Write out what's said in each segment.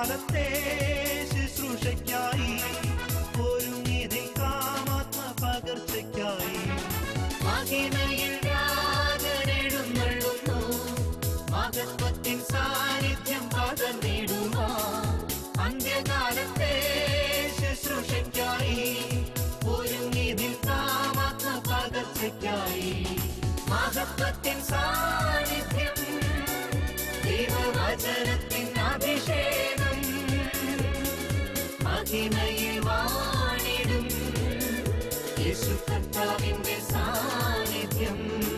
അന്ത്യകാലത്തെ ശുശ്രൂഷയ്ക്കായി ഒരുങ്ങിതിൽ കാമാത്മ പകർച്ചയ്ക്കായി മഹിമയിൽ രാജനെഴുന്നള്ളുന്നു മഹത്വത്തിൻ സാന്നിധ്യം പകർന്നിടുമോ അന്ത്യകാലത്തെ ശുശ്രൂഷയ്ക്കായി ഒരുങ്ങിതിൽ കാമാത്മ പകർച്ചയ്ക്കായി മഹത്വത്തിൻ സാന്നിധ്യം ദൈവവചനത്തിൻ അഭിഷേകം മഹിമയിൽ വാണിടും യേശു കർത്താവിന്റെ സാന്നിധ്യം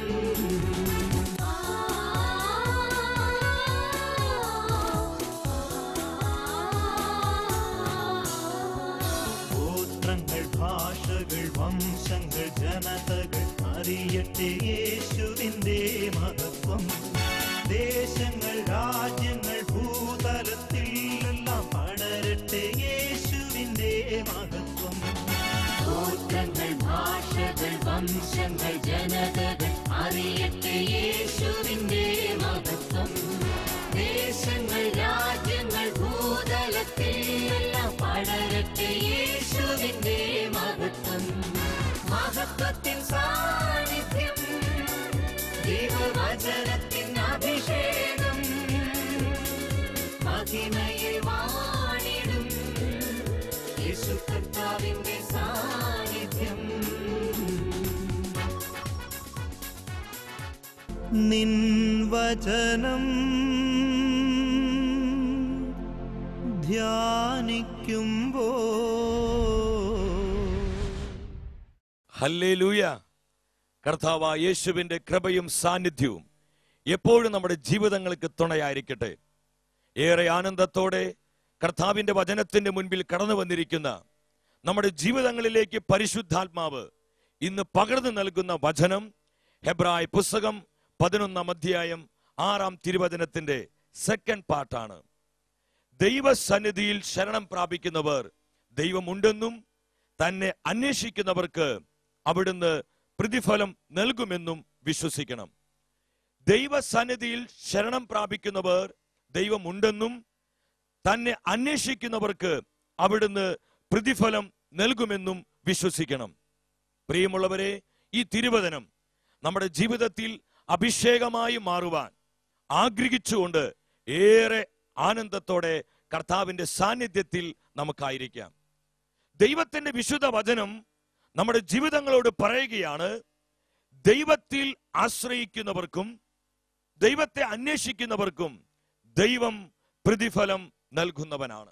ഗോത്രങ്ങൾ ഭാഷകൾ വംശങ്ങൾ ജനതകൾ അറിയട്ടെ യേശുവിന്റെ മഹത്വം ദേശങ്ങൾ രാജ്യങ്ങൾ ഭൂതലത്തിൽ എല്ലാം പടരട്ടെ യേശുവിന്റെ മഹത്വം ഗോത്രങ്ങൾ ഭാഷകൾ വംശങ്ങൾ ജനതകൾ അറിയട്ടെ യേശുവിന്റെ മഹത്വം ദേശങ്ങൾ രാജ്യങ്ങൾ ഭൂതലത്തിൽ എല്ലാം പടരട്ടെ യേശുവിന്റെ മഹത്വം മഹത്വത്തിൻ സാന്നിധ്യം ദൈവവചനത്തിൻ അഭിഷേകം മഹിമയിൽ വാണിടും യേശു കർത്താവിന്റെ സാന്നിധ്യം നിൻ വചനം ധ്യാനിക്കുമ്പോ ഹല്ലേലൂയ കർത്താവ യേശുവിന്റെ കൃപയും സാന്നിധ്യവും എപ്പോഴും നമ്മുടെ ജീവിതങ്ങൾക്ക് തുണയായിരിക്കട്ടെ ഏറെ ആനന്ദത്തോടെ കർത്താവിന്റെ വചനത്തിന്റെ മുൻപിൽ കടന്നു വന്നിരിക്കുന്ന നമ്മുടെ ജീവിതങ്ങളിലേക്ക് പരിശുദ്ധാത്മാവ് ഇന്ന് പകർന്നു നൽകുന്ന വചനം ഹെബ്രായ് പുസ്തകം പതിനൊന്നാം അധ്യായം ആറാം തിരുവചനത്തിന്റെ സെക്കൻഡ് പാർട്ടാണ് ദൈവസന്നിധിയിൽ ശരണം പ്രാപിക്കുന്നവർ ദൈവമുണ്ടെന്നും തന്നെ അന്വേഷിക്കുന്നവർക്ക് അവിടുന്ന് പ്രതിഫലം നൽകുമെന്നും വിശ്വസിക്കണം ദൈവസന്നിധിയിൽ ശരണം പ്രാപിക്കുന്നവർ ദൈവമുണ്ടെന്നും തന്നെ അന്വേഷിക്കുന്നവർക്ക് അവിടുന്ന് പ്രതിഫലം നൽകുമെന്നും വിശ്വസിക്കണം പ്രിയമുള്ളവരെ ഈ തിരുവചനം നമ്മുടെ ജീവിതത്തിൽ അഭിഷേകമായി മാറുവാൻ ആഗ്രഹിച്ചുകൊണ്ട് ഏറെ ആനന്ദത്തോടെ കർത്താവിന്റെ സാന്നിധ്യത്തിൽ നമുക്കായിരിക്കാം ദൈവത്തിന്റെ വിശുദ്ധ വചനം നമ്മുടെ ജീവിതങ്ങളോട് പറയുകയാണ് ദൈവത്തിൽ ആശ്രയിക്കുന്നവർക്കും ദൈവത്തെ അന്വേഷിക്കുന്നവർക്കും ദൈവം പ്രതിഫലം നൽകുന്നവനാണ്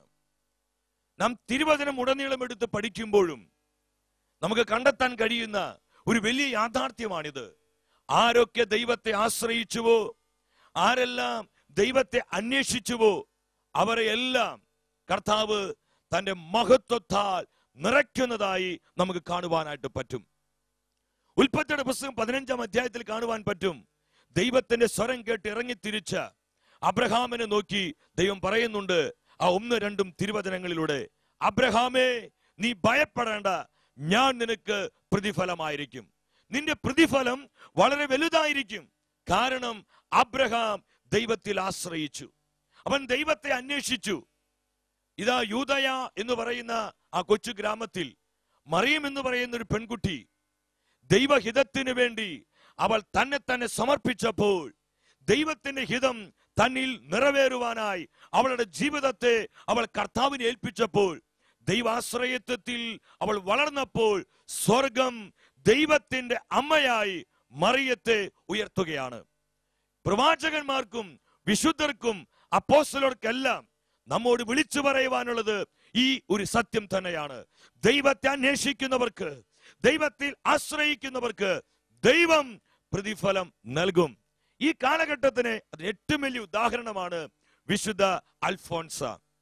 നാം തിരുവചനം ഉടനീളം എടുത്ത് പഠിക്കുമ്പോഴും നമുക്ക് കണ്ടെത്താൻ കഴിയുന്ന ഒരു വലിയ യാഥാർത്ഥ്യമാണിത് ആരൊക്കെ ദൈവത്തെ ആശ്രയിച്ചുവോ ആരെല്ലാം ദൈവത്തെ അന്വേഷിച്ചുവോ അവരെ എല്ലാം കർത്താവ് തന്റെ മഹത്വത്താൽ നിറയ്ക്കുന്നതായി നമുക്ക് കാണുവാനായിട്ട് പറ്റും ഉൽപ്പത്തിയുടെ പുസ്തകം പതിനഞ്ചാം അധ്യായത്തിൽ കാണുവാൻ പറ്റും ദൈവത്തിന്റെ സ്വരം കേട്ട് ഇറങ്ങിത്തിരിച്ച അബ്രഹാമിനെ നോക്കി ദൈവം പറയുന്നുണ്ട് ആ ഒന്ന് രണ്ടും തിരുവചനങ്ങളിലൂടെ അബ്രഹാമേ നീ ഭയപ്പെടേണ്ട ഞാൻ നിനക്ക് പ്രതിഫലമായിരിക്കും നിന്റെ പ്രതിഫലം വളരെ വലുതായിരിക്കും കാരണം അബ്രഹാം ദൈവത്തിൽ ആശ്രയിച്ചു അവൻ ദൈവത്തെ അന്വേഷിച്ചു ഇതാ യൂതയ എന്ന് പറയുന്ന ആ കൊച്ചു ഗ്രാമത്തിൽ മറിയം എന്ന് പറയുന്ന ഒരു പെൺകുട്ടി ദൈവഹിതത്തിന് വേണ്ടി അവൾ തന്നെ തന്നെ സമർപ്പിച്ചപ്പോൾ ദൈവത്തിന്റെ ഹിതം തന്നിൽ നിറവേറുവാനായി അവളുടെ ജീവിതത്തെ അവൾ കർത്താവിനെ ഏൽപ്പിച്ചപ്പോൾ ദൈവാശ്രയത്വത്തിൽ അവൾ വളർന്നപ്പോൾ സ്വർഗം ദൈവത്തിന്റെ അമ്മയായി മറിയത്തെ ഉയർത്തുകയാണ് പ്രവാചകന്മാർക്കും വിശുദ്ധർക്കും അപ്പോസ്റ്റലർക്കെല്ലാം നമ്മോട് വിളിച്ചു പറയുവാനുള്ളത് ഈ ഒരു സത്യം തന്നെയാണ് ദൈവത്തെ അന്വേഷിക്കുന്നവർക്ക് ദൈവത്തിൽ ആശ്രയിക്കുന്നവർക്ക് ദൈവം പ്രതിഫലം നൽകും ഈ കാലഘട്ടത്തിന് അതിന് ഏറ്റവും വലിയ ഉദാഹരണമാണ് വിശുദ്ധ അൽഫോൻസ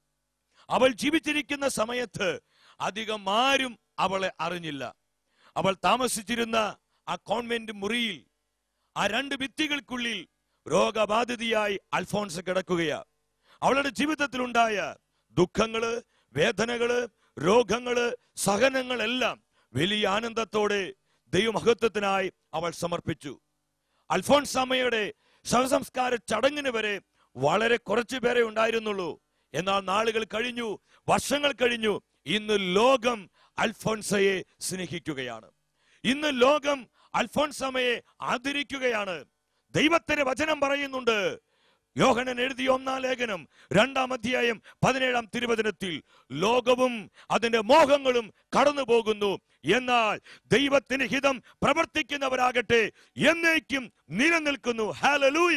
അവൾ ജീവിച്ചിരിക്കുന്ന സമയത്ത് അധികം ആരും അവളെ അറിഞ്ഞില്ല അവൾ താമസിച്ചിരുന്ന ആ കോൺവെന്റ് മുറിയിൽ ആ രണ്ട് ഭിത്തികൾക്കുള്ളിൽ രോഗബാധിതയായി അൽഫോൺസ് കിടക്കുകയാ അവളുടെ ജീവിതത്തിലുണ്ടായ ദുഃഖങ്ങള് വേദനകള് രോഗങ്ങള് സഹനങ്ങളെല്ലാം വലിയ ആനന്ദത്തോടെ ദൈവമഹത്വത്തിനായി അവൾ സമർപ്പിച്ചു അൽഫോൺസാമയുടെ ശവസംസ്കാര ചടങ്ങിന് വരെ വളരെ കുറച്ചു പേരെ ഉണ്ടായിരുന്നുള്ളൂ എന്നാൽ നാളുകൾ കഴിഞ്ഞു വർഷങ്ങൾ കഴിഞ്ഞു ഇന്ന് ലോകം അൽഫോൻസയെ സ്നേഹിക്കുകയാണ് ഇന്ന് ലോകം അൽഫോൻസമയെ ആദരിക്കുകയാണ് ദൈവത്തിന്റെ വചനം പറയുന്നുണ്ട് യോഹനൻ എഴുതിയ ഒന്നാം ലേഖനം രണ്ടാം അധ്യായം പതിനേഴാം തിരുവചനത്തിൽ ലോകവും അതിന്റെ മോഹങ്ങളും കടന്നു പോകുന്നു എന്നാൽ ദൈവത്തിന് ഹിതം പ്രവർത്തിക്കുന്നവരാകട്ടെ എന്നേക്കും നിലനിൽക്കുന്നു ഹാലലൂയ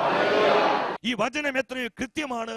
ഈ വചനം എത്രയോ കൃത്യമാണ്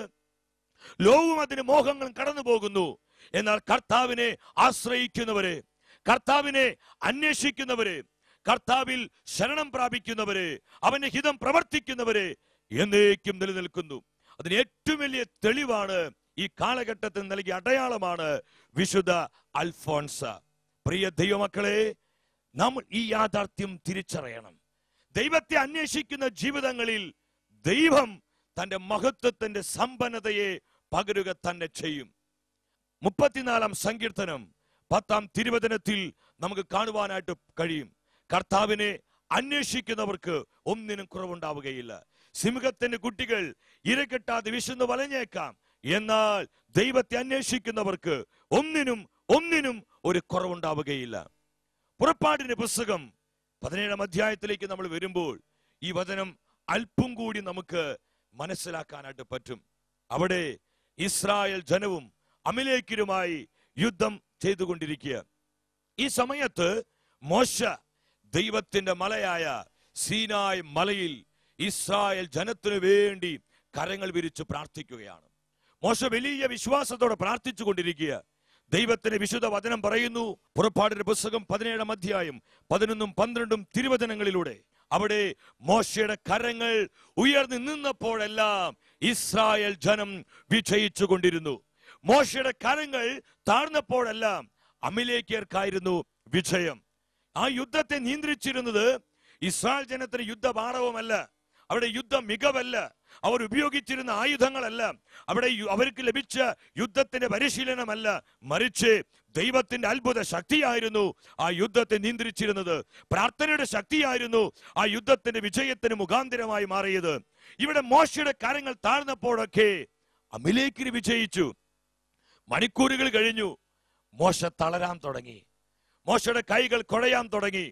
ലോകവും അതിന് മോഹങ്ങളും കടന്നു പോകുന്നു എന്നാൽ കർത്താവിനെ ആശ്രയിക്കുന്നവര് കർത്താവിനെ അന്വേഷിക്കുന്നവര് കർത്താവിൽ ശരണം പ്രാപിക്കുന്നവര് അവന്റെ ഹിതം പ്രവർത്തിക്കുന്നവര് എന്നേക്കും നിലനിൽക്കുന്നു അതിന് ഏറ്റവും വലിയ തെളിവാണ് ഈ കാലഘട്ടത്തിൽ നൽകിയ അടയാളമാണ് വിശുദ്ധ അൽഫോൺസ പ്രിയ ദൈവമക്കളെ നമ്മൾ ഈ യാഥാർത്ഥ്യം തിരിച്ചറിയണം ദൈവത്തെ അന്വേഷിക്കുന്ന ജീവിതങ്ങളിൽ ദൈവം തന്റെ മഹത്വത്തിന്റെ സമ്പന്നതയെ പകരുക തന്നെ ചെയ്യും മുപ്പത്തിനാലാം സങ്കീർത്തനം പത്താം തിരുവചനത്തിൽ നമുക്ക് കാണുവാനായിട്ട് കഴിയും കർത്താവിനെ അന്വേഷിക്കുന്നവർക്ക് ഒന്നിനും കുറവുണ്ടാവുകയില്ല സിംഹത്തിന്റെ കുട്ടികൾ ഇരകെട്ടാതെ വിശന്ന് വലഞ്ഞേക്കാം എന്നാൽ ദൈവത്തെ അന്വേഷിക്കുന്നവർക്ക് ഒന്നിനും ഒന്നിനും ഒരു കുറവുണ്ടാവുകയില്ല പുറപ്പാടിന്റെ പുസ്തകം പതിനേഴാം അധ്യായത്തിലേക്ക് നമ്മൾ വരുമ്പോൾ ഈ വചനം അല്പം കൂടി നമുക്ക് മനസ്സിലാക്കാനായിട്ട് പറ്റും അവിടെ ഇസ്രായേൽ ജനവും അമിലേക്കരുമായി യുദ്ധം ചെയ്തുകൊണ്ടിരിക്കുക ഈ സമയത്ത് മോശ ദൈവത്തിന്റെ മലയായ സീനായ് മലയിൽ ഇസ്രായേൽ ജനത്തിനു വേണ്ടി കരങ്ങൾ വിരിച്ച് പ്രാർത്ഥിക്കുകയാണ് മോശ വലിയ വിശ്വാസത്തോടെ പ്രാർത്ഥിച്ചു കൊണ്ടിരിക്കുക ദൈവത്തിന്റെ വിശുദ്ധ വചനം പറയുന്നു പുറപ്പാടിന്റെ പുസ്തകം പതിനേഴാം അധ്യായം പതിനൊന്നും പന്ത്രണ്ടും തിരുവചനങ്ങളിലൂടെ അവിടെ മോശയുടെ കരങ്ങൾ ഉയർന്നു നിന്നപ്പോഴെല്ലാം ഇസ്രായേൽ ജനം വിജയിച്ചു കൊണ്ടിരുന്നു മോശയുടെ കരങ്ങൾ താഴ്ന്നപ്പോഴെല്ലാം അമിലേക്കർക്കായിരുന്നു വിജയം ആ യുദ്ധത്തെ നിയന്ത്രിച്ചിരുന്നത് ഇസ്രായേൽ ജനത്തിന് യുദ്ധഭാരവുമല്ല അവിടെ യുദ്ധ മികവല്ല അവർ ഉപയോഗിച്ചിരുന്ന ആയുധങ്ങളല്ല അവിടെ യു- അവർക്ക് ലഭിച്ച യുദ്ധത്തിന്റെ പരിശീലനമല്ല മറിച്ച് ദൈവത്തിന്റെ അത്ഭുത ശക്തിയായിരുന്നു ആ യുദ്ധത്തെ നിയന്ത്രിച്ചിരുന്നത് പ്രാർത്ഥനയുടെ ശക്തിയായിരുന്നു ആ യുദ്ധത്തിന്റെ വിജയത്തിന് മുഖാന്തരമായി മാറിയത് ഇവിടെ മോശയുടെ കാര്യങ്ങൾ താഴ്ന്നപ്പോഴൊക്കെ അമിലേക്കിന് വിജയിച്ചു മണിക്കൂറുകൾ കഴിഞ്ഞു മോശ തളരാൻ തുടങ്ങി മോശയുടെ കൈകൾ കുഴയാൻ തുടങ്ങി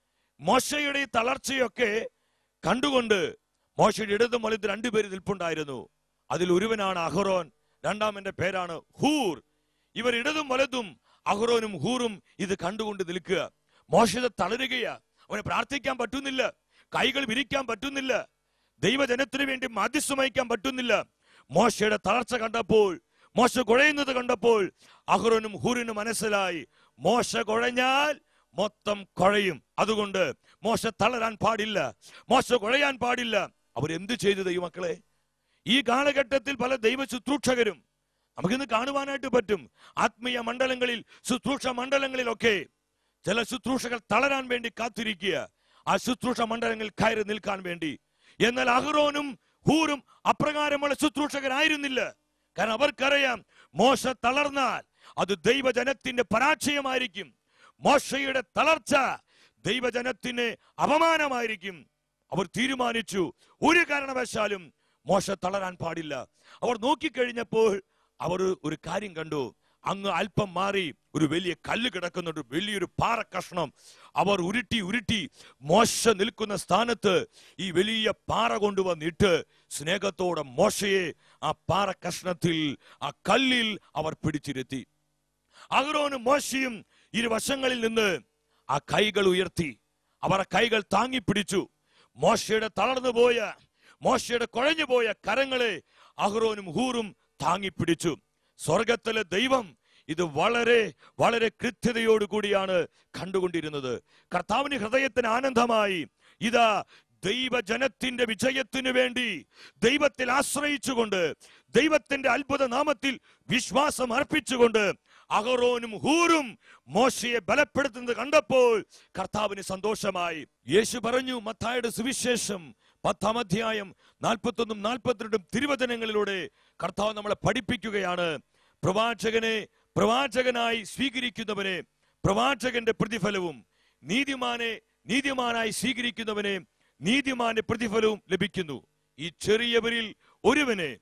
മോശയുടെ ഈ തളർച്ചയൊക്കെ കണ്ടുകൊണ്ട് മോശയുടെ ഇടതും വലത് രണ്ടുപേര് നിൽപ്പുണ്ടായിരുന്നു അതിൽ ഒരുവനാണ് അഹ്റോൻ രണ്ടാമന്റെ പേരാണ് ഹൂർ ഇവർ ഇടതും വലതും അഹ്റോനും ഹൂറും ഇത് കണ്ടുകൊണ്ട് നിൽക്കുക മോശത തളരുകയാ അവനെ പ്രാർത്ഥിക്കാൻ പറ്റുന്നില്ല കൈകൾ വിരിക്കാൻ പറ്റുന്നില്ല ദൈവജനത്തിന് വേണ്ടി മാധ്യസ്ഥം വഹിക്കാൻ പറ്റുന്നില്ല മോശയുടെ തളർച്ച കണ്ടപ്പോൾ മോശ കുഴയുന്നത് കണ്ടപ്പോൾ അഹ്റോനും ഹൂറിനും മനസ്സിലായി മോശ കുഴഞ്ഞാൽ മൊത്തം കുഴയും അതുകൊണ്ട് മോശ തളരാൻ പാടില്ല മോശ കുഴയാൻ പാടില്ല അവരെന്ത് ചെയ്തു ദൈവമക്കളെ ഈ കാലഘട്ടത്തിൽ പല ദൈവ ശുശ്രൂഷകരും നമുക്കിന്ന് കാണുവാനായിട്ട് പറ്റും ആത്മീയ മണ്ഡലങ്ങളിൽ ശുശ്രൂഷ മണ്ഡലങ്ങളിലൊക്കെ ചില ശുശ്രൂഷകൾ തളരാൻ വേണ്ടി കാത്തിരിക്കുക ആ ശുശ്രൂഷ മണ്ഡലങ്ങളിൽ കയറി നിൽക്കാൻ വേണ്ടി എന്നാൽ അഹ്റോനും ഹൂറും അപ്രകാരമുള്ള ശുശ്രൂഷകരായിരുന്നില്ല കാരണം അവർക്കറിയാം മോശ തളർന്നാൽ അത് ദൈവജനത്തിന്റെ പരാജയമായിരിക്കും മോശയുടെ തളർച്ച ദൈവജനത്തിന് അപമാനമായിരിക്കും അവർ തീരുമാനിച്ചു ഒരു കാരണവശാലും മോശ തളരാൻ പാടില്ല അവർ നോക്കിക്കഴിഞ്ഞപ്പോൾ അവർ ഒരു കാര്യം കണ്ടു അങ്ങ് അല്പം മാറി ഒരു വലിയ കല്ല് കിടക്കുന്നുണ്ട് വലിയൊരു പാറ കഷ്ണം അവർ ഉരുട്ടി ഉരുട്ടി മോശ നിൽക്കുന്ന സ്ഥാനത്ത് ഈ വലിയ പാറ കൊണ്ടുവന്നിട്ട് സ്നേഹത്തോടെ മോശയെ ആ പാറ കഷ്ണത്തിൽ ആ കല്ലിൽ അവർ പിടിച്ചിരുത്തി അഹ്റോനും മോശയും ഇരുവശങ്ങളിൽ നിന്ന് ആ കൈകൾ ഉയർത്തി അവർ ആ കൈകൾ താങ്ങിപ്പിടിച്ചു മോശയുടെ തളർന്നുപോയ മോശയുടെ കുഴഞ്ഞുപോയ കരങ്ങളെ അഹ്റോനും ഹൂറും താങ്ങിപ്പിടിച്ചു സ്വർഗത്തിലെ ദൈവം ഇത് വളരെ വളരെ കൃത്യതയോടുകൂടിയാണ് കണ്ടുകൊണ്ടിരുന്നത് കർത്താവിന് ഹൃദയത്തിന് ആനന്ദമായി ഇതാ ദൈവജനത്തിന്റെ വിജയത്തിനു വേണ്ടി ദൈവത്തിൽ ആശ്രയിച്ചുകൊണ്ട് ദൈവത്തിന്റെ അത്ഭുത നാമത്തിൽ വിശ്വാസം അർപ്പിച്ചുകൊണ്ട് അഹറോനും ഹൂറും മോശയെ ബലപ്പെടുത്തുന്നത് കണ്ടപ്പോൾ കർത്താവിന് സന്തോഷമായി യേശു പറഞ്ഞു മത്തായുടെ സുവിശേഷം പത്താം അധ്യായം നാൽപ്പത്തൊന്നും നാൽപ്പത്തിരണ്ടും തിരുവചനങ്ങളിലൂടെ കർത്താവ് നമ്മളെ പഠിപ്പിക്കുകയാണ് പ്രവാചകനെ പ്രവാചകനായി സ്വീകരിക്കുന്നവനെ പ്രവാചകന്റെ പ്രതിഫലവും നീതിമാനെ നീതിമാനായി സ്വീകരിക്കുന്നവനെ നീതിമാന്റെ പ്രതിഫലവും ലഭിക്കുന്നു ഈ ചെറിയവരിൽ ഒരുവനെ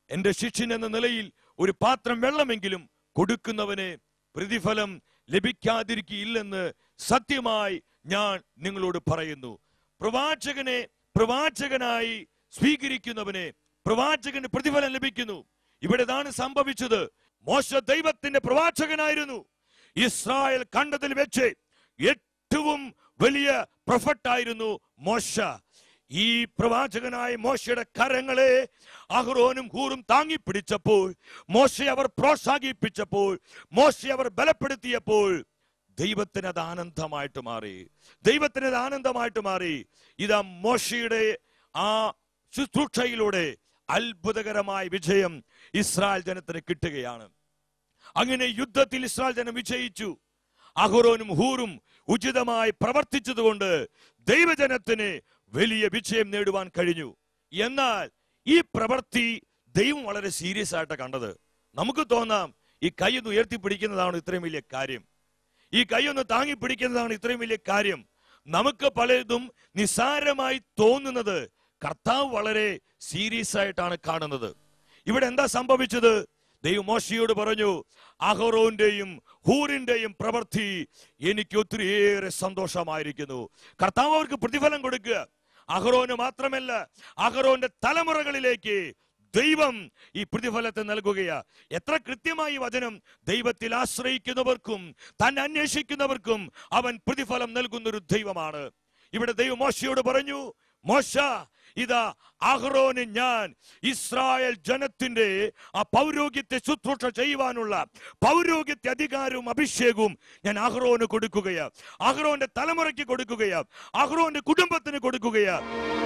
എന്റെ ശിഷ്യൻ എന്ന നിലയിൽ ഒരു പാത്രം വെള്ളമെങ്കിലും കൊടുക്കുന്നവന് പ്രതിഫലം ലഭിക്കാതിരിക്കില്ലെന്ന് സത്യമായി ഞാൻ നിങ്ങളോട് പറയുന്നു പ്രവാചകനെ പ്രവാചകനായി സ്വീകരിക്കുന്നവന് പ്രവാചകന് പ്രതിഫലം ലഭിക്കുന്നു ഇവിടെ ഇതാണ് സംഭവിച്ചത് മോശ ദൈവത്തിന്റെ പ്രവാചകനായിരുന്നു ഇസ്രായേൽ കണ്ടതിൽ വെച്ച് ഏറ്റവും വലിയ പ്രൊഫറ്റായിരുന്നു മോശ ഈ പ്രവാചകനായ മോശയുടെ കരങ്ങളെ അഹ്റോനും ഹൂറും താങ്ങിപ്പിടിച്ചപ്പോൾ മോശയെ അവർ പ്രോത്സാഹിപ്പിച്ചപ്പോൾ മോശയെ അവർ ബലപ്പെടുത്തിയപ്പോൾ ദൈവത്തിന് അത് ആനന്ദമായിട്ട് മാറി ദൈവത്തിന് അത് ആനന്ദമായിട്ട് മാറി ഇതാ മോശയുടെ ആ ശുശ്രൂഷയിലൂടെ അത്ഭുതകരമായ വിജയം ഇസ്രായേൽ ജനത്തിന് കിട്ടുകയാണ് അങ്ങനെ യുദ്ധത്തിൽ ഇസ്രായേൽ ജനം വിജയിച്ചു അഹുറോനും ഹൂറും ഉചിതമായി പ്രവർത്തിച്ചതുകൊണ്ട് ദൈവജനത്തിന് വലിയ വിജയം നേടുവാൻ കഴിഞ്ഞു എന്നാൽ ഈ പ്രവൃത്തി ദൈവം വളരെ സീരിയസ് ആയിട്ട് കണ്ടത് നമുക്ക് തോന്നാം ഈ കൈ ഒന്ന് ഉയർത്തിപ്പിടിക്കുന്നതാണ് ഇത്രയും വലിയ കാര്യം ഈ കൈ ഒന്ന് താങ്ങി പിടിക്കുന്നതാണ് ഇത്രയും വലിയ കാര്യം നമുക്ക് പലതും നിസ്സാരമായി തോന്നുന്നത് കർത്താവ് വളരെ സീരിയസ് ആയിട്ടാണ് കാണുന്നത് ഇവിടെ എന്താ സംഭവിച്ചത് ദൈവം മോശയോട് പറഞ്ഞു അഹറോന്റെയും ഹൂറിന്റെയും പ്രവൃത്തി എനിക്ക് ഒത്തിരിയേറെ സന്തോഷമായിരിക്കുന്നു കർത്താവ് അവർക്ക് പ്രതിഫലം കൊടുക്കുക അഹറോന് മാത്രമല്ല അഹറോന്റെ തലമുറകളിലേക്ക് ദൈവം ഈ പ്രതിഫലത്തെ നൽകുകയാ എത്ര കൃത്യമായി ഈ വചനം ദൈവത്തിൽ ആശ്രയിക്കുന്നവർക്കും തന്നെ അന്വേഷിക്കുന്നവർക്കും അവൻ പ്രതിഫലം നൽകുന്ന ഒരു ദൈവമാണ് ഇവിടെ ദൈവം മോശയോട് പറഞ്ഞു മോശ ഇതാ അഹ്റോന് ഞാൻ ഇസ്രായേൽ ജനത്തിന്റെ ആ പൗരോഗ്യത്തെ ശുശ്രൂഷ ചെയ്യുവാനുള്ള പൗരോഗ്യത്തെ അധികാരവും അഭിഷേകവും ഞാൻ അഹ്റോന് കൊടുക്കുകയാ അഹ്റോന്റെ തലമുറയ്ക്ക് കൊടുക്കുകയാ അഹ്റോന്റെ കുടുംബത്തിന് കൊടുക്കുകയാ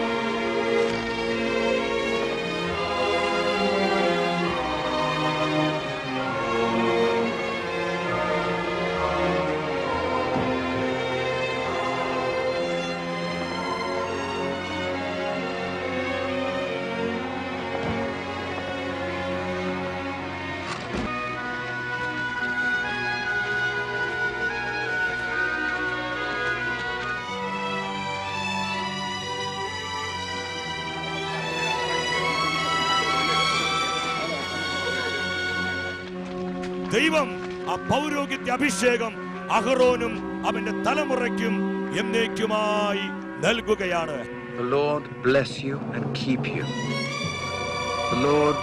ദൈവം ആ പൗരോഗ്യത്തെ അഭിഷേകം അഹറോനും അവന്റെ തലമുറയ്ക്കും എന്നേക്കുമായി നൽകുകയാണ് The Lord bless you and keep you. The Lord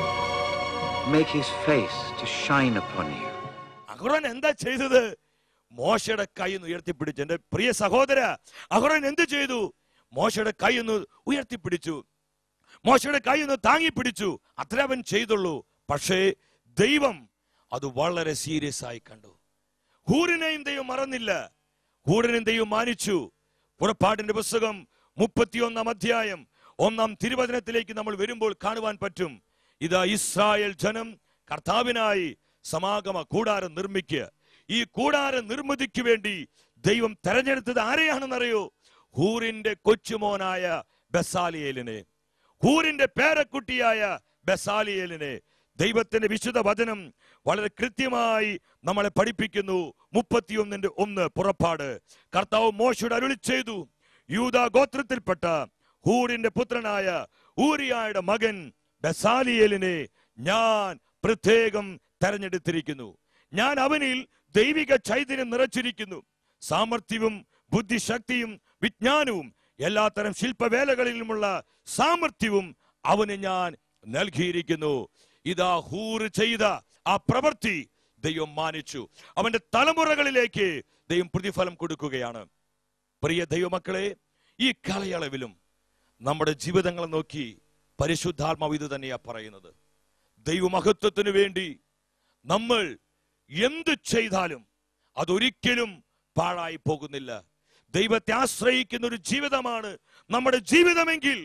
make his face to shine upon you. അഹ്റോൻ എന്താ ചെയ്തത് മോശയുടെ കൈ ഒന്ന് ഉയർത്തിപ്പിടിച്ചു എന്റെ പ്രിയ സഹോദര അഹ്റോൻ എന്ത് ചെയ്തു മോശയുടെ കൈ ഒന്ന് ഉയർത്തിപ്പിടിച്ചു മോശയുടെ കൈ ഒന്ന് താങ്ങി പിടിച്ചു അത്ര അവൻ ചെയ്തുള്ളൂ പക്ഷേ ദൈവം അത് വളരെ സീരിയസ് ആയി കണ്ടു ഹൂറിനെയും ദൈവം മറന്നില്ല ഹൂറിനെയും ദൈവം മാനിച്ചു പുറപ്പാടിന്റെ പുസ്തകം മുപ്പത്തിയൊന്നാം അധ്യായം ഒന്നാം തിരുവചനത്തിലേക്ക് നമ്മൾ വരുമ്പോൾ കാണുവാൻ പറ്റും ഇതാ ഇസ്രായേൽ ജനം കർത്താവിനായി സമാഗമ കൂടാരം നിർമ്മിക്കുക ഈ കൂടാര നിർമ്മിതിക്ക് വേണ്ടി ദൈവം തെരഞ്ഞെടുത്തത് ആരെയാണെന്നറിയോ ഹൂറിന്റെ കൊച്ചുമോനായ ബസാലിയേലിനെ ഹൂറിന്റെ പേരക്കുട്ടിയായ ബസാലിയേലിനെ ദൈവത്തിന്റെ വിശുദ്ധ വചനം വളരെ കൃത്യമായി നമ്മളെ പഠിപ്പിക്കുന്നു മുപ്പത്തിയൊന്നിന്റെ ഒന്ന് പുറപ്പാട് കർത്താവ് മോശയുടെ അരുളി ചെയ്തു യൂത ഗോത്രത്തിൽപ്പെട്ട ഹൂറിന്റെ പുത്രനായ ഊരിയായുടെ മകൻ ബസാലിയേലിനെ ഞാൻ പ്രത്യേകം തെരഞ്ഞെടുത്തിരിക്കുന്നു ഞാൻ അവനിൽ ദൈവിക ചൈതന്യം നിറച്ചിരിക്കുന്നു സാമർഥ്യവും ബുദ്ധിശക്തിയും വിജ്ഞാനവും എല്ലാത്തരം ശില്പവേലകളിലുമുള്ള സാമർഥ്യവും അവന് ഞാൻ നൽകിയിരിക്കുന്നു ഇതാ ഹൂർ ചെയ്ത ആ പ്രവൃത്തി ദൈവം മാനിച്ചു അവന്റെ തലമുറകളിലേക്ക് ദൈവം പ്രതിഫലം കൊടുക്കുകയാണ് പ്രിയ ദൈവമക്കളെ ഈ കാലയളവിലും നമ്മുടെ ജീവിതങ്ങളെ നോക്കി പരിശുദ്ധാത്മാവ് ഇത് തന്നെയാ പറയുന്നത് ദൈവമഹത്വത്തിനു വേണ്ടി നമ്മൾ എന്ത് ചെയ്താലും അതൊരിക്കലും പാഴായി പോകുന്നില്ല ദൈവത്തെ ആശ്രയിക്കുന്ന ഒരു ജീവിതമാണ് നമ്മുടെ ജീവിതമെങ്കിൽ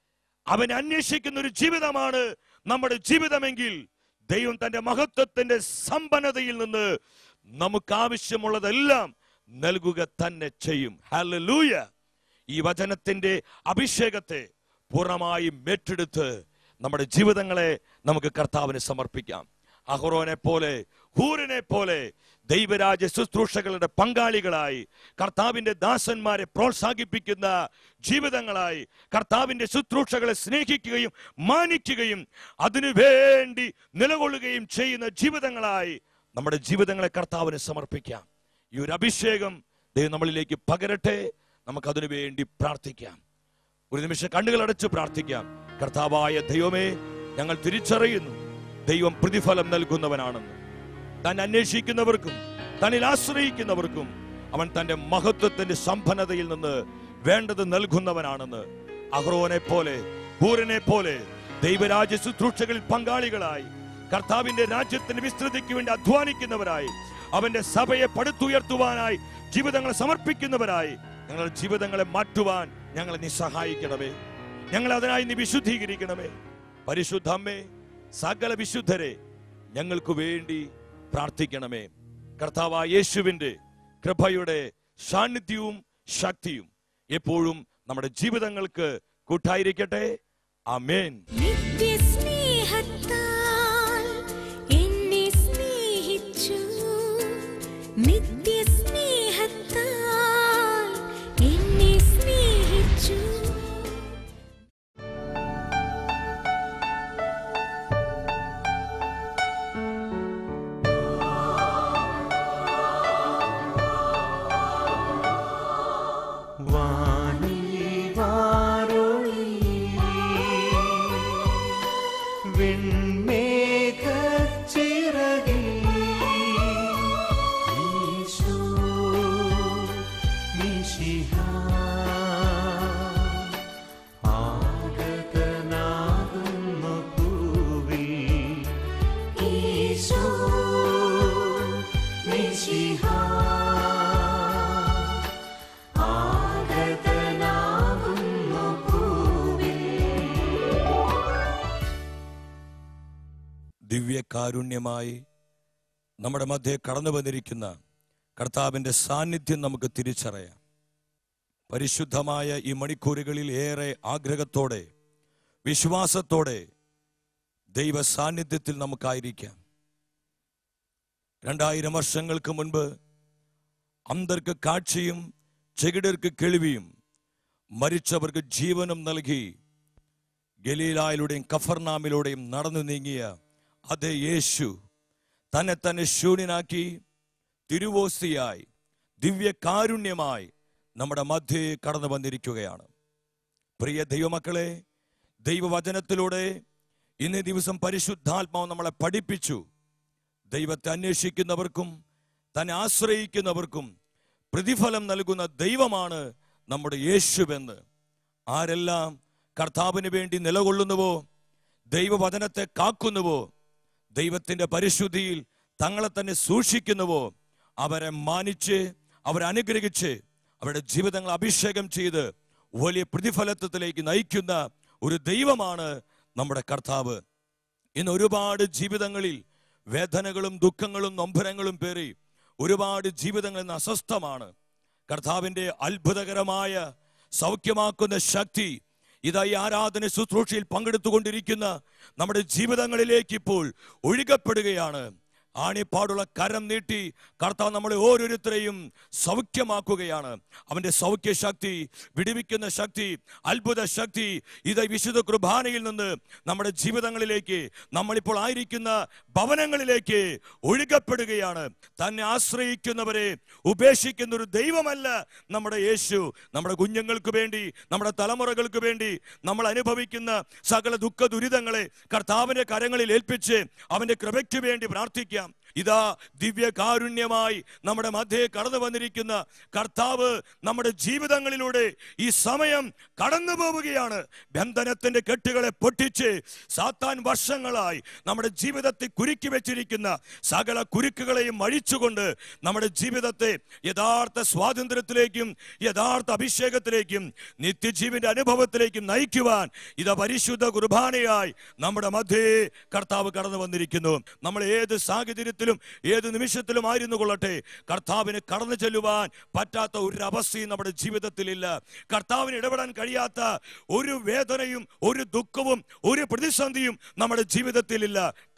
അവൻ അന്വേഷിക്കുന്ന ഒരു ജീവിതമാണ് നമ്മുടെ ജീവിതമെങ്കിൽ ദൈവം തന്റെ മഹത്വത്തിന്റെ സമ്പന്നതയിൽ നിന്ന് നമുക്ക് ആവശ്യമുള്ളതെല്ലാം നൽകുക തന്നെ ചെയ്യും ഹല്ലേലൂയ ഈ വചനത്തിന്റെ അഭിഷേകത്തെ പൂർണ്ണമായും ഏറ്റെടുത്ത് നമ്മുടെ ജീവിതങ്ങളെ നമുക്ക് കർത്താവിന് സമർപ്പിക്കാം അഹ്റോനെ പോലെ ഹൂരനെ പോലെ ദൈവരാജ്യ ശുശ്രൂഷകളുടെ പങ്കാളികളായി കർത്താവിന്റെ ദാസന്മാരെ പ്രോത്സാഹിപ്പിക്കുന്ന ജീവിതങ്ങളായി കർത്താവിന്റെ ശുശ്രൂഷകളെ സ്നേഹിക്കുകയും മാനിക്കുകയും അതിനു വേണ്ടി നിലകൊള്ളുകയും ചെയ്യുന്ന ജീവിതങ്ങളായി നമ്മുടെ ജീവിതങ്ങളെ കർത്താവിന് സമർപ്പിക്കാം ഈ ഒരു അഭിഷേകം ദൈവം നമ്മളിലേക്ക് പകരട്ടെ നമുക്കതിനു വേണ്ടി പ്രാർത്ഥിക്കാം ഒരു നിമിഷം കണ്ണുകൾ അടച്ച് പ്രാർത്ഥിക്കാം കർത്താവായ ദൈവമേ ഞങ്ങൾ തിരിച്ചറിയുന്നു ദൈവം പ്രതിഫലം നൽകുന്നവനാണെന്ന് താൻ അന്വേഷിക്കുന്നവർക്കും തന്നിൽ ആശ്രയിക്കുന്നവർക്കും അവൻ തന്റെ മഹത്വത്തിന്റെ സമ്പന്നതയിൽ നിന്ന് വേണ്ടത് നൽകുന്നവനാണെന്ന് അഹ്റോനെ പോലെ ഹൂരനെ പോലെ ദൈവരാജ്യ ശുശ്രൂഷകളിൽ പങ്കാളികളായി കർത്താവിന്റെ രാജ്യത്തിന്റെ വിസ്തൃതിക്ക് വേണ്ടി അധ്വാനിക്കുന്നവരായി അവന്റെ സഭയെ പടുത്തുയർത്തുവാനായി ജീവിതങ്ങളെ സമർപ്പിക്കുന്നവരായി ഞങ്ങളുടെ ജീവിതങ്ങളെ മാറ്റുവാൻ ഞങ്ങളെ നീ സഹായിക്കണമേ ഞങ്ങൾ അതിനായി നീ വിശുദ്ധീകരിക്കണമേ പരിശുദ്ധമ്മേ സകല വിശുദ്ധരെ ഞങ്ങൾക്ക് വേണ്ടി പ്രാർത്ഥിക്കണമേ കർത്താവായ യേശുവിന്റെ കൃപയുടെ സാന്നിധ്യവും ശക്തിയും എപ്പോഴും നമ്മുടെ ജീവിതങ്ങൾക്ക് കൂട്ടായിരിക്കട്ടെ അമേൻ നിത്യസ്നേഹത്താൽ എന്നെ സ്നേഹിച്ചു നിത്യസ്നേഹത്താൽ എന്നെ സ്നേഹിച്ചു വെൺമേഘച്ചിറകിൽ ഈശോ മിശിഹ ആഗതനാകുന്നു ഭൂവിൽ ഈശോ മിശിഹ ആഗതനാകുന്നു ഭൂവിൽ ദിവ്യകാരുണ്യമായി നമ്മുടെ മധ്യേ കടന്നു വന്നിരിക്കുന്ന കർത്താവിന്റെ സാന്നിധ്യം നമുക്ക് തിരിച്ചറിയാം പരിശുദ്ധമായ ഈ മണിക്കൂറുകളിൽ ഏറെ ആഗ്രഹത്തോടെ വിശ്വാസത്തോടെ ദൈവ സാന്നിധ്യത്തിൽ നമുക്കായിരിക്കാം രണ്ടായിരം വർഷങ്ങൾക്ക് മുൻപ് അന്തർക്ക് കാഴ്ചയും ചെകിടർക്ക് കേൾവിയും മരിച്ചവർക്ക് ജീവനും നൽകി ഗലീലായിലൂടെയും കഫർനാമിലൂടെയും നടന്നു നീങ്ങിയ അതേ യേശു തന്നെ തന്നെ ശൂന്യനാക്കി തിരുവോസ്തിയായി ദിവ്യകാരുണ്യമായി നമ്മുടെ മധ്യേ കടന്നു വന്നിരിക്കുകയാണ് പ്രിയ ദൈവമക്കളെ ദൈവവചനത്തിലൂടെ ഇന്നേ ദിവസം പരിശുദ്ധാത്മാവ് നമ്മളെ പഠിപ്പിച്ചു ദൈവത്തെ അന്വേഷിക്കുന്നവർക്കും തന്നെ ആശ്രയിക്കുന്നവർക്കും പ്രതിഫലം നൽകുന്ന ദൈവമാണ് നമ്മുടെ യേശുവെന്ന് ആരെല്ലാം കർത്താവിന് വേണ്ടി നിലകൊള്ളുന്നുവോ ദൈവവചനത്തെ കാക്കുന്നുവോ ദൈവത്തിന്റെ പരിശുദ്ധിയിൽ തങ്ങളെ തന്നെ സൂക്ഷിക്കുന്നുവോ അവരെ മാനിച്ച് അവരെ അനുഗ്രഹിച്ച് അവരുടെ ജീവിതങ്ങൾ അഭിഷേകം ചെയ്ത് വലിയ പ്രതിഫലത്വത്തിലേക്ക് നയിക്കുന്ന ഒരു ദൈവമാണ് നമ്മുടെ കർത്താവ് ഇന്ന് ഒരുപാട് ജീവിതങ്ങളിൽ വേദനകളും ദുഃഖങ്ങളും നൊമ്പരങ്ങളും പേറി ഒരുപാട് ജീവിതങ്ങൾ ഇന്ന് അസ്വസ്ഥമാണ് കർത്താവിന്റെ അത്ഭുതകരമായ സൗഖ്യമാക്കുന്ന ശക്തി ഇതാ ഈ ആരാധന ശുശ്രൂഷയിൽ പങ്കെടുത്തുകൊണ്ടിരിക്കുന്ന നമ്മുടെ ജീവിതങ്ങളിലേക്ക് ഇപ്പോൾ ഒഴുകപ്പെടുകയാണ് ആണിപ്പാടുള്ള കരം നീട്ടി കർത്താവ് നമ്മളെ ഓരോരുത്തരെയും സൗഖ്യമാക്കുകയാണ് അവന്റെ സൗഖ്യ ശക്തി വിടുവിക്കുന്ന ശക്തി അത്ഭുത ശക്തി ഇത് വിശുദ്ധ കുർബാനയിൽ നിന്ന് നമ്മുടെ ജീവിതങ്ങളിലേക്ക് നമ്മളിപ്പോൾ ആയിരിക്കുന്ന ഭവനങ്ങളിലേക്ക് ഒഴുകപ്പെടുകയാണ് തന്നെ ആശ്രയിക്കുന്നവരെ ഉപേക്ഷിക്കുന്ന ഒരു ദൈവമല്ല നമ്മുടെ യേശു നമ്മുടെ കുഞ്ഞുങ്ങൾക്ക് വേണ്ടി നമ്മുടെ തലമുറകൾക്ക് വേണ്ടി നമ്മൾ അനുഭവിക്കുന്ന സകല ദുഃഖ ദുരിതങ്ങളെ കർത്താവിന്റെ കരങ്ങളിൽ ഏൽപ്പിച്ച് അവന്റെ കൃപയ്ക്ക് വേണ്ടി പ്രാർത്ഥിക്കാം ഇതാ ദിവ്യകാരുണ്യമായി നമ്മുടെ മധ്യേ കടന്നു വന്നിരിക്കുന്ന കർത്താവ് നമ്മുടെ ജീവിതങ്ങളിലൂടെ ഈ സമയം കടന്നു പോവുകയാണ് ബന്ധനത്തിന്റെ കെട്ടുകളെ പൊട്ടിച്ച് സാത്താൻ വർഷങ്ങളായി നമ്മുടെ ജീവിതത്തെ കുരുക്കി വെച്ചിരിക്കുന്ന സകല കുരുക്കുകളെയും അഴിച്ചുകൊണ്ട് നമ്മുടെ ജീവിതത്തെ യഥാർത്ഥ സ്വാതന്ത്ര്യത്തിലേക്കും യഥാർത്ഥ അഭിഷേകത്തിലേക്കും നിത്യജീവന്റെ അനുഭവത്തിലേക്കും നയിക്കുവാൻ ഇത് പരിശുദ്ധ കുർബാനയായി നമ്മുടെ മധ്യേ കർത്താവ് കടന്നു വന്നിരിക്കുന്നു നമ്മൾ ഏത് സാഹചര്യത്തിലും ഏത് നിമിഷത്തിലും ആയിരുന്നു കൊള്ളട്ടെ കർത്താവിന് കടന്നു ചെല്ലുവാൻ പറ്റാത്ത ഒരു അവസ്ഥയും നമ്മുടെ ജീവിതത്തിലില്ല കർത്താവിന് ഇടപെടാൻ കഴിയാത്ത ഒരു വേദനയും ഒരു ദുഃഖവും ഒരു പ്രതിസന്ധിയും നമ്മുടെ ജീവിതത്തിലില്ല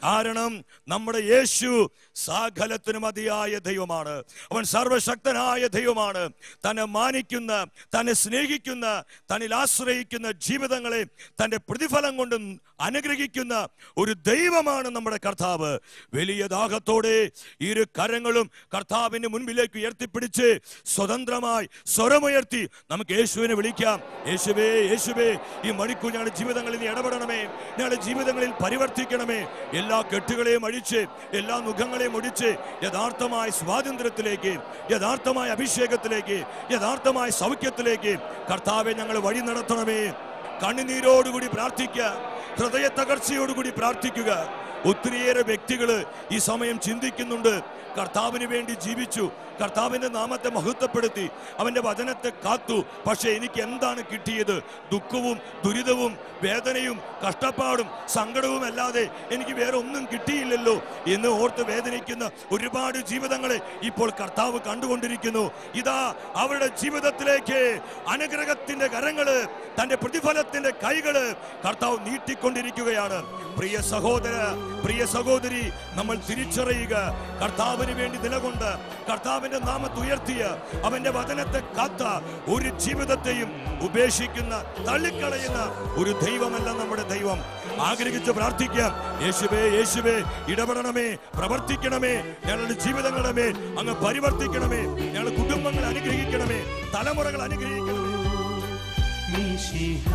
കാരണം നമ്മുടെ യേശു സകലത്തിന് മതിയായ ദൈവമാണ് അവൻ സർവശക്തനായ ദൈവമാണ് തന്നെ മാനിക്കുന്ന തന്നെ സ്നേഹിക്കുന്ന തന്നിൽ ആശ്രയിക്കുന്ന ജീവിതങ്ങളെ തന്റെ പ്രതിഫലം കൊണ്ട് അനുഗ്രഹിക്കുന്ന ഒരു ദൈവമാണ് നമ്മുടെ കർത്താവ് വലിയ ദാഹത്തോടെ ഇരു കരങ്ങളും കർത്താവിന്റെ മുൻപിലേക്ക് ഉയർത്തിപ്പിടിച്ച് സ്വതന്ത്രമായി സ്വരമുയർത്തി നമുക്ക് യേശുവിനെ വിളിക്കാം യേശുവേ യേശുവേ ഈ മണിക്കൂർ ഞങ്ങളുടെ ജീവിതങ്ങളിൽ നീ ഇടപെടണമേ ഞങ്ങളുടെ ജീവിതങ്ങളിൽ പരിവർത്തിക്കണമേ എല്ലാ കെട്ടുകളെയും അഴിച്ച് എല്ലാ മുഖങ്ങളെയും ഒടിച്ച് യഥാർത്ഥമായ സ്വാതന്ത്ര്യത്തിലേക്ക് യഥാർത്ഥമായ അഭിഷേകത്തിലേക്ക് യഥാർത്ഥമായ സൗഖ്യത്തിലേക്ക് കർത്താവെ ഞങ്ങൾ വഴി നടത്തണമേ കണ്ണുനീരോടുകൂടി പ്രാർത്ഥിക്കുക ഹൃദയ തകർച്ചയോടുകൂടി പ്രാർത്ഥിക്കുക ഒത്തിരിയേറെ വ്യക്തികള് ഈ സമയം ചിന്തിക്കുന്നുണ്ട് കർത്താവിന് വേണ്ടി ജീവിച്ചു കർത്താവിന്റെ നാമത്തെ മഹത്വപ്പെടുത്തി അവന്റെ വചനത്തെ കാത്തു പക്ഷെ എനിക്ക് എന്താണ് കിട്ടിയത് ദുഃഖവും ദുരിതവും വേദനയും കഷ്ടപ്പാടും സങ്കടവും അല്ലാതെ എനിക്ക് വേറെ ഒന്നും കിട്ടിയില്ലല്ലോ എന്ന് ഓർത്ത് വേദനിക്കുന്ന ഒരുപാട് ജീവിതങ്ങളെ ഇപ്പോൾ കർത്താവ് കണ്ടുകൊണ്ടിരിക്കുന്നു ഇതാ അവരുടെ ജീവിതത്തിലേക്ക് അനുഗ്രഹത്തിന്റെ കരങ്ങള് തന്റെ പ്രതിഫലത്തിന്റെ കൈകള് കർത്താവ് നീട്ടിക്കൊണ്ടിരിക്കുകയാണ് പ്രിയ സഹോദര പ്രിയ സഹോദരി നമ്മൾ തിരിച്ചറിയുക കർത്താവിന് വേണ്ടി നിലകൊണ്ട് കർത്താവിന്റെ നാമത്തെ ഉയർത്തിയ അവന്റെ വചനത്തെ കാത്ത ഒരു ജീവിതത്തെയും ഉപേക്ഷിക്കുന്ന തള്ളിക്കളയുന്ന ഒരു ദൈവമല്ല നമ്മുടെ ദൈവം ആഗ്രഹിച്ച് പ്രാർത്ഥിക്കാം യേശുവേ യേശുവേ ഇടപെടണമേ പ്രവർത്തിക്കണമേ ഞങ്ങളുടെ ജീവിതങ്ങളുടെ മേൽ അങ്ങ് പരിവർത്തിക്കണമേ ഞങ്ങളുടെ കുടുംബങ്ങൾ അനുഗ്രഹിക്കണമേ തലമുറകൾ അനുഗ്രഹിക്കണമേ മിശിഹ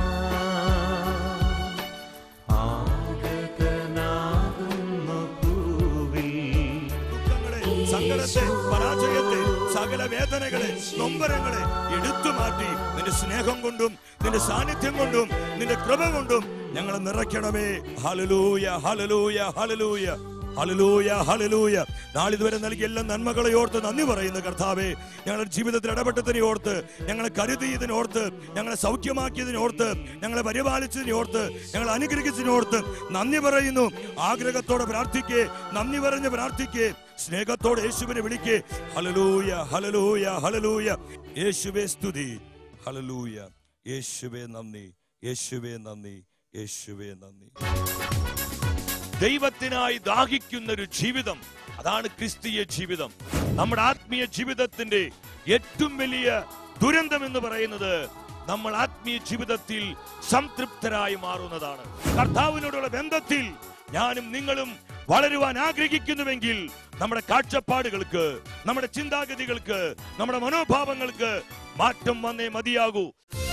ആഗതനാകുന്നു ഭൂവിൽ ദുഃഖങ്ങളെ സങ്കടത്തെ പരാജയത്തെ സകല വേദനകളെ നൊമ്പരങ്ങളെ എടുത്തു മാറ്റി നിന്റെ സ്നേഹം കൊണ്ടും നിന്റെ സാന്നിധ്യം കൊണ്ടും നിന്റെ കൃപ കൊണ്ടും ഞങ്ങളെ നിറയ്ക്കണമേ ഹലലൂയ ഹലലൂയ ഹലലൂയ ഹലലൂയ ഹലലൂയ നാളിതുവരെ നൽകിയ എല്ലാ നന്മകളെ ഓർത്ത് നന്ദി പറയുന്നു കർത്താവേ ഞങ്ങളുടെ ജീവിതത്തിൽ ഇടപെട്ടതിനെ ഓർത്ത് ഞങ്ങളെ കരുതിയതിനെ ഓർത്ത് ഞങ്ങളെ സൗഖ്യമാക്കിയതിനെ ഓർത്ത് ഞങ്ങളെ പരിപാലിച്ചതിനെ ഓർത്ത് ഞങ്ങളെ അനുഗ്രഹിച്ചതിനെ ഓർത്ത് നന്ദി പറയുന്നു ആഗ്രഹത്തോടെ പ്രാർത്ഥിക്കേ നന്ദി പറഞ്ഞ് പ്രാർത്ഥിക്കേ സ്നേഹത്തോടെ യേശുവിനെ വിളിക്കേ ഹലലൂയ ഹലലൂയ ഹലലൂയ യേശുവേ സ്തുതി ഹലലൂയ യേശുവേ നന്ദി യേശുവേ നന്ദി യേശുവേ നന്ദി ദൈവത്തിനായി ദാഹിക്കുന്ന ഒരു ജീവിതം അതാണ് ക്രിസ്തീയ ജീവിതം നമ്മുടെ ആത്മീയ ജീവിതത്തിന്റെ ഏറ്റവും വലിയ ദുരന്തം എന്ന് പറയുന്നത് നമ്മൾ ആത്മീയ ജീവിതത്തിൽ സംതൃപ്തരായി മാറുന്നതാണ് കർത്താവിനോടുള്ള ബന്ധത്തിൽ ഞാനും നിങ്ങളും വളരുവാൻ ആഗ്രഹിക്കുന്നുവെങ്കിൽ നമ്മുടെ കാഴ്ചപ്പാടുകൾക്ക് നമ്മുടെ ചിന്താഗതികൾക്ക് നമ്മുടെ മനോഭാവങ്ങൾക്ക് മാറ്റം വന്നേ മതിയാകൂ